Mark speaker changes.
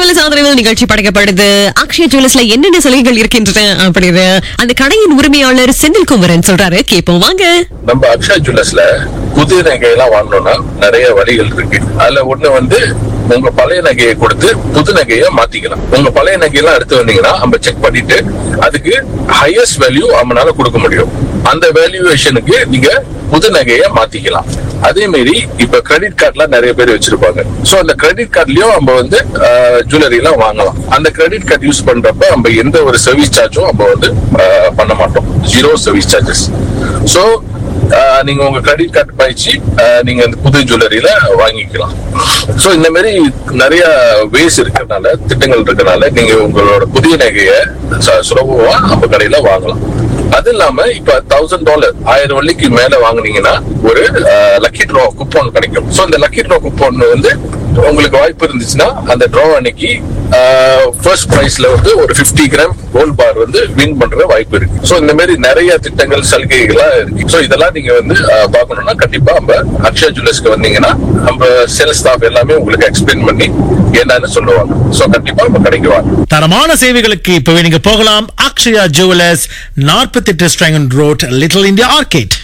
Speaker 1: jewellers ஆதரவில் நிகழ்ச்சி படைக்கப்படுது அக்ஷயா ஜுவல்லர்ஸ்ல என்னென்ன சலுகைகள் இருக்கின்றன அப்படின்னு அந்த கடையின் உரிமையாளர் செந்தில் குமரன் சொல்றாரு கேட்போம் வாங்க
Speaker 2: நம்ம அக்ஷயா ஜுவல்லர்ஸ்ல புதிய நகையெல்லாம் வாங்கணும்னா நிறைய வழிகள் இருக்கு அதுல ஒண்ணு வந்து உங்க பழைய நகையை கொடுத்து புது நகையை மாத்திக்கலாம் உங்க பழைய நகையெல்லாம் எடுத்து வந்தீங்கன்னா நம்ம செக் பண்ணிட்டு அதுக்கு ஹையஸ்ட் வேல்யூ நம்மளால கொடுக்க முடியும் அந்த வேல்யூவேஷனுக்கு நீங்க புது நகையை மாத்திக்கலாம் அதே மாதிரி இப்ப கிரெடிட் கார்டுலாம் நிறைய பேர் வச்சிருப்பாங்க சோ அந்த கிரெடிட் கார்டுலயும் நம்ம வந்து ஜுவல்லரி எல்லாம் வாங்கலாம் அந்த கிரெடிட் கார்டு யூஸ் பண்றப்ப நம்ம எந்த ஒரு சர்வீஸ் சார்ஜும் நம்ம வந்து ஆஹ், பண்ண மாட்டோம் zero service charges so ah நீங்க உங்க கிரெடிட் கார்டு பயிற்சி நீங்க அந்த புது ஜுவல்லரியில வாங்கிக்கலாம் சோ இந்த மாதிரி நிறைய வேஸ் இருக்கறனால திட்டங்கள் இருக்கறனால நீங்க உங்களோட புதிய நகையை ச- சுலபமா நம்ம கடையில வாங்கலாம் அது இல்லாம இப்ப தௌசண்ட் டாலர் ஆயிரம் வெள்ளிக்கு மேல வாங்குனீங்கன்னா ஒரு லக்கி ட்ரா குப்போன் கிடைக்கும் சோ அந்த லக்கி ட்ரா குப்போன் வந்து உங்களுக்கு வாய்ப்பு இருந்துச்சுன்னா அந்த ட்ரா அன்னைக்கு ஃபர்ஸ்ட் பிரைஸ்ல வந்து ஒரு 50 கிராம் கோல்ட் பார் வந்து வின் பண்ற வாய்ப்பு இருக்கு சோ இந்த மாதிரி நிறைய திட்டங்கள் சலுகைகளா இருக்கு சோ இதெல்லாம் நீங்க வந்து ஆஹ், பார்க்கணும்னா கண்டிப்பா நம்ம அக்ஷயா ஜுவல்லர்ஸ்க்கு வந்தீங்கன்னா நம்ம சேல்ஸ் ஸ்டாஃப் எல்லாமே உங்களுக்கு எக்ஸ்பிளைன் பண்ணி என்னன்னு சொல்லுவாங்க சோ கண்டிப்பா நம்ம கடைக்கு வாங்க
Speaker 3: தரமான சேவைகளுக்கு இப்பவே நீங்க போகலாம் அக்ஷயா ஜுவலர்ஸ் நாற்பத்தி எட்டு Serangoon road Little India arcade